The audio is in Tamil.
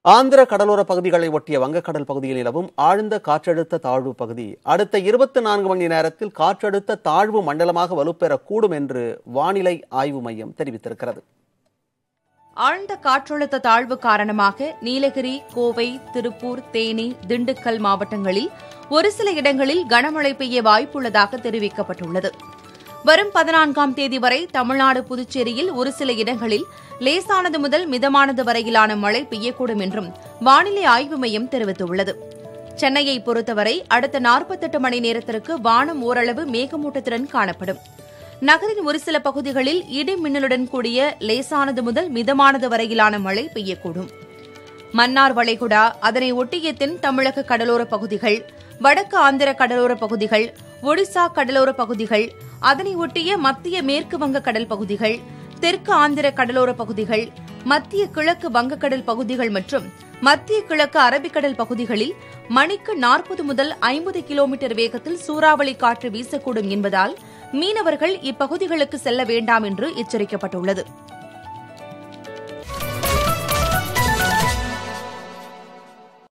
ஆந்திர கடலோர பகுதிகளை ஒட்டிய வங்கக்கடல் பகுதியில் நிலவும் ஆழ்ந்த காற்றழுத்த தாழ்வு பகுதி அடுத்த இருபத்தி நான்கு மணி நேரத்தில் காற்றழுத்த தாழ்வு மண்டலமாக வலுப்பெறக்கூடும் என்று வானிலை ஆய்வு மையம் தெரிவித்திருக்கிறது ஆழ்ந்த காற்றழுத்த தாழ்வு காரணமாக நீலகிரி கோவை திருப்பூர் தேனி திண்டுக்கல் மாவட்டங்களில் ஒரு சில இடங்களில் கனமழை பெய்ய வாய்ப்புள்ளதாக தெரிவிக்கப்பட்டுள்ளது வரும் பதினான்காம் தேதி வரை தமிழ்நாடு புதுச்சேரியில் ஒரு சில இடங்களில் லேசானது முதல் மிதமானது வரையிலான மழை பெய்யக்கூடும் என்றும் வானிலை ஆய்வு மையம் தெரிவித்துள்ளது சென்னையை பொறுத்தவரை அடுத்த நாற்பத்தெட்டு மணி நேரத்திற்கு வானம் ஓரளவு மேகமூட்டத்துடன் காணப்படும் நகரின் ஒரு சில பகுதிகளில் இடி மின்னலுடன் கூடிய லேசானது முதல் மிதமானது வரையிலான மழை பெய்யக்கூடும் மன்னார் வளைகுடா அதனை ஒட்டிய தென் தமிழக கடலோர பகுதிகள் வடக்கு ஆந்திர கடலோர பகுதிகள் ஒடிசா கடலோர பகுதிகள் அதனை ஒட்டிய மத்திய மேற்கு வங்க கடல் பகுதிகள் தெற்கு ஆந்திர கடலோர பகுதிகள் மத்திய கிழக்கு வங்கக்கடல் பகுதிகள் மற்றும் மத்திய கிழக்கு அரபிக்கடல் பகுதிகளில் மணிக்கு நாற்பது முதல் ஐம்பது கிலோமீட்டர் வேகத்தில் சூறாவளி காற்று வீசக்கூடும் என்பதால் மீனவர்கள் இப்பகுதிகளுக்கு செல்ல வேண்டாம் என்று எச்சரிக்கப்பட்டுள்ளது